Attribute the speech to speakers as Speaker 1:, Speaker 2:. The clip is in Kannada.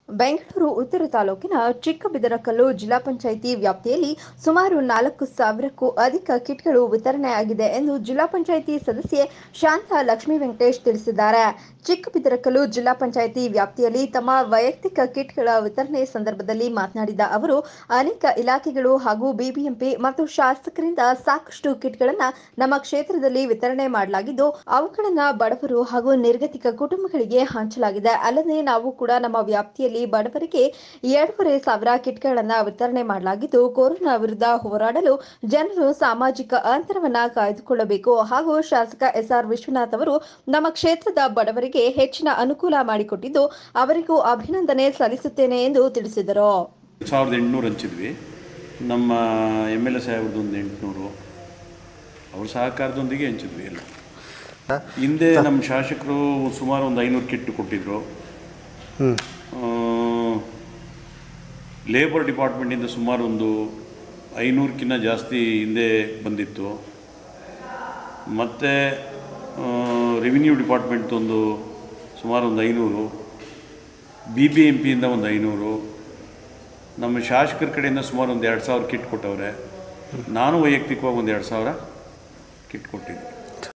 Speaker 1: ಬೆಂಗಳೂರು ಉತ್ತರ ತಾಲೂಕಿನ ಚಿಕ್ಕಬಿದರಕಲ್ಲು ಜಿಲ್ಲಾ ಪಂಚಾಯಿತಿ ವ್ಯಾಪ್ತಿಯಲ್ಲಿ ಸುಮಾರು ನಾಲ್ಕು ಸಾವಿರಕ್ಕೂ ಅಧಿಕ ಕಿಟ್ಗಳು ವಿತರಣೆಯಾಗಿದೆ ಎಂದು ಜಿಲ್ಲಾ ಪಂಚಾಯಿತಿ ಸದಸ್ಯೆ ಶಾಂತಾ ಲಕ್ಷ್ಮೀ ವೆಂಕಟೇಶ್ ತಿಳಿಸಿದ್ದಾರೆ ಚಿಕ್ಕಬಿದರಕಲ್ಲು ಜಿಲ್ಲಾ ಪಂಚಾಯಿತಿ ವ್ಯಾಪ್ತಿಯಲ್ಲಿ ತಮ್ಮ ವೈಯಕ್ತಿಕ ಕಿಟ್ಗಳ ವಿತರಣೆ ಸಂದರ್ಭದಲ್ಲಿ ಮಾತನಾಡಿದ ಅವರು ಅನೇಕ ಇಲಾಖೆಗಳು ಹಾಗೂ ಬಿಬಿಎಂಪಿ ಮತ್ತು ಶಾಸಕರಿಂದ ಸಾಕಷ್ಟು ಕಿಟ್ಗಳನ್ನು ನಮ್ಮ ಕ್ಷೇತ್ರದಲ್ಲಿ ವಿತರಣೆ ಮಾಡಲಾಗಿದ್ದು ಅವುಗಳನ್ನು ಬಡವರು ಹಾಗೂ ನಿರ್ಗತಿಕ ಕುಟುಂಬಗಳಿಗೆ ಹಂಚಲಾಗಿದೆ ಅಲ್ಲದೆ ನಾವು ಕೂಡ ನಮ್ಮ ವ್ಯಾಪ್ತಿಯಲ್ಲಿ ಬಡವರಿಗೆ ಎರಡೂವರೆ ಸಾವಿರ ಕಿಟ್ಗಳನ್ನು ವಿತರಣೆ ಮಾಡಲಾಗಿದ್ದು ಕೊರೋನಾ ವಿರುದ್ಧ ಹೋರಾಡಲು ಜನರು ಸಾಮಾಜಿಕ ಅಂತರವನ್ನ ಕಾಯ್ದುಕೊಳ್ಳಬೇಕು ಹಾಗೂ ಶಾಸಕ ಎಸ್ಆರ್ ವಿಶ್ವನಾಥ್ ಅವರು ನಮ್ಮ ಕ್ಷೇತ್ರದ ಬಡವರಿಗೆ ಹೆಚ್ಚಿನ ಅನುಕೂಲ ಮಾಡಿಕೊಟ್ಟಿದ್ದು ಅವರಿಗೂ ಅಭಿನಂದನೆ ಸಲ್ಲಿಸುತ್ತೇನೆ ಎಂದು ತಿಳಿಸಿದರು
Speaker 2: ಸಾವಿರದ ಎಂಟುನೂರು ಹಂಚಿದ್ವಿ ನಮ್ಮ ಎಮ್ ಎಲ್ ಎ ಸಾಹೇಬ್ರದ್ದು ಒಂದು ಎಂಟುನೂರು ಅವ್ರ ಸಹಕಾರದೊಂದಿಗೆ ಹಂಚಿದ್ವಿ ಎಲ್ಲ ಹಿಂದೆ ನಮ್ಮ ಶಾಸಕರು ಸುಮಾರು ಒಂದು ಐನೂರು ಕಿಟ್ ಕೊಟ್ಟಿದ್ರು ಲೇಬರ್ ಡಿಪಾರ್ಟ್ಮೆಂಟಿಂದ ಸುಮಾರು ಒಂದು ಐನೂರಕ್ಕಿಂತ ಜಾಸ್ತಿ ಹಿಂದೆ ಬಂದಿತ್ತು ಮತ್ತು ರೆವಿನ್ಯೂ ಡಿಪಾರ್ಟ್ಮೆಂಟ್ದೊಂದು ಸುಮಾರು ಒಂದು ಐನೂರು ಬಿ ಬಿ ಎಂ ಪಿಯಿಂದ ಒಂದು ಐನೂರು ನಮ್ಮ ಶಾಸಕರ ಕಡೆಯಿಂದ ಸುಮಾರು ಒಂದು ಎರಡು ಸಾವಿರ ಕಿಟ್ ಕೊಟ್ಟವ್ರೆ ನಾನು ವೈಯಕ್ತಿಕವಾಗಿ ಒಂದು ಎರಡು ಸಾವಿರ ಕಿಟ್ ಕೊಟ್ಟಿದ್ದೆ